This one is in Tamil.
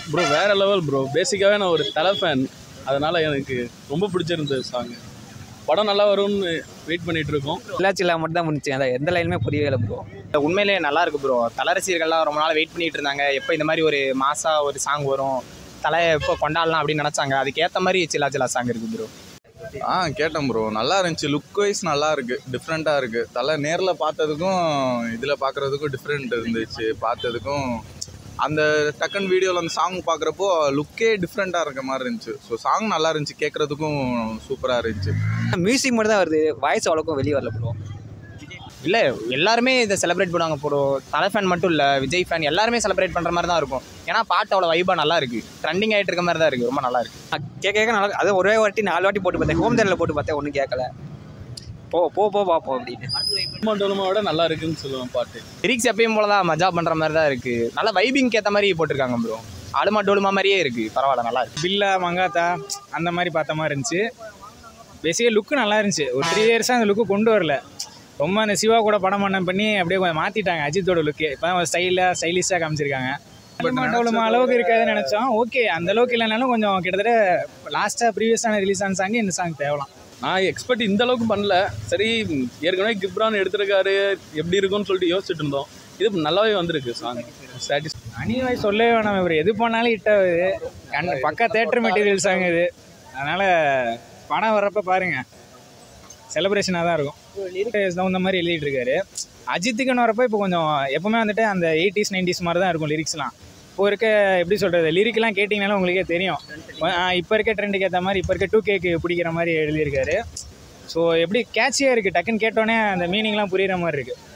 ப்ரோ வேற லெவல் ப்ரோ பேசிக்காகவே நான் ஒரு தலை ஃபேன் அதனால எனக்கு ரொம்ப பிடிச்சிருந்தது சாங் படம் நல்லா வரும்னு வெயிட் பண்ணிட்டு இருக்கோம் சில்லா மட்டும் தான் முடிச்சு அதான் எந்த லைனுமே புரியல ப்ரோ உண்மையிலேயே நல்லா இருக்கு ப்ரோ தல ரசிகர்கள்லாம் ரொம்ப நாள் வெயிட் பண்ணிட்டு இருந்தாங்க எப்போ இந்த மாதிரி ஒரு மாசா ஒரு சாங் வரும் தலையை எப்போ கொண்டாடலாம் அப்படின்னு நினச்சாங்க அதுக்கேற்ற மாதிரி சில்லா சில்லா சாங் இருக்கு ப்ரோ ஆ கேட்டேன் ப்ரோ நல்லா இருந்துச்சு லுக் வைஸ் நல்லா இருக்கு டிஃப்ரெண்ட்டாக இருக்கு தலை நேரில் பார்த்ததுக்கும் இதில் பார்க்குறதுக்கும் டிஃப்ரெண்ட் இருந்துச்சு பார்த்ததுக்கும் அந்த டக்கன் வீடியோவில் அந்த சாங் பார்க்குறப்போ லுக்கே டிஃப்ரெண்ட்டாக இருக்க மாதிரி இருந்துச்சு ஸோ சாங் நல்லா இருந்துச்சு கேட்குறதுக்கும் சூப்பராக இருந்துச்சு மியூசிக் மட்டும் தான் வருது வாய்ஸ் அவ்வளோக்கும் வெளியே வரல ப்ரோ இல்லை எல்லாருமே இதை செலிப்ரேட் பண்ணுவாங்க ப்ரோ தலை ஃபேன் மட்டும் இல்லை விஜய் ஃபேன் எல்லாருமே செலிப்ரேட் பண்ணுற மாதிரி தான் இருக்கும் ஏன்னா பாட்டு அவ்வளோ வைபாக நல்லா இருக்கு ட்ரெண்டிங் ஆகிட்டு இருக்க மாதிரி தான் இருக்குது ரொம்ப நல்லா இருக்கு கேட்க கேட்க நல்லா அது ஒரே வாட்டி நாலு வாட்டி போட்டு பார்த்தேன் ஹோம் தேட்டரில் போட்டு பார்த்தேன் ஒன்றும் கேட்கல போ போ போ பார்ப்போம் அப்படின்னு டோலுமா விட நல்லா இருக்குன்னு சொல்லுவேன் பாட்டு லிரிக்ஸ் எப்பயும் போல தான் மஜா பண்ணுற மாதிரி தான் இருக்குது நல்லா வைபிங்க்கு ஏற்ற மாதிரி போட்டிருக்காங்க ப்ரோ ஆளுமா டோலுமா மாதிரியே இருக்குது பரவாயில்ல நல்லா இருக்கு பில்லா மங்காத்தா அந்த மாதிரி பார்த்த மாதிரி இருந்துச்சு பேசிக்காக லுக்கு நல்லா இருந்துச்சு ஒரு த்ரீ இயர்ஸாக அந்த லுக்கு கொண்டு வரல ரொம்ப அந்த சிவா கூட படம் பண்ண பண்ணி அப்படியே கொஞ்சம் மாற்றிட்டாங்க அஜித்தோட லுக்கு இப்போ ஸ்டைலாக ஸ்டைலிஷாக காமிச்சிருக்காங்க அவ்வளோ அளவுக்கு இருக்காதுன்னு நினச்சோம் ஓகே அந்த அளவுக்கு இல்லைனாலும் கொஞ்சம் கிட்டத்தட்ட லாஸ்ட்டாக ப்ரீவியஸான ரிலீஸ் ஆன சாங் இந்த சாங் தேவலாம் நான் எக்ஸ்பெக்ட் இந்த அளவுக்கு பண்ணல சரி ஏற்கனவே கிப்ரான் எடுத்திருக்காரு எப்படி இருக்கும்னு சொல்லிட்டு யோசிச்சுட்டு இருந்தோம் இது நல்லாவே வந்திருக்கு சாங் சாட்டிஸ் அனிவாய் சொல்லவே வேணாம் இவர் எது பண்ணாலும் ஹிட் ஆகுது கண் பக்கா தேட்டர் மெட்டீரியல் சாங் இது அதனால் படம் வர்றப்ப பாருங்க செலிப்ரேஷனாக தான் இருக்கும் லிரிக்ஸ் தகுந்த மாதிரி எழுதிட்டு இருக்காரு அஜித்துக்குன்னு வரப்போ இப்போ கொஞ்சம் எப்பவுமே வந்துட்டு அந்த எயிட்டிஸ் நைன்டிஸ் மாதிரி தான் இருக்கும் லிரிக்ஸ்லாம் இப்போ இருக்க எப்படி சொல்கிறது லிரிக்லாம் கேட்டிங்கனாலும் உங்களுக்கே தெரியும் இப்போ இருக்க ட்ரெண்டுக்கு ஏற்ற மாதிரி இப்போ இருக்க டூ கேக்கு பிடிக்கிற மாதிரி எழுதியிருக்காரு ஸோ எப்படி கேட்சியாக இருக்குது டக்குன்னு கேட்டோன்னே அந்த மீனிங்லாம் புரியுற மாதிரி இருக்குது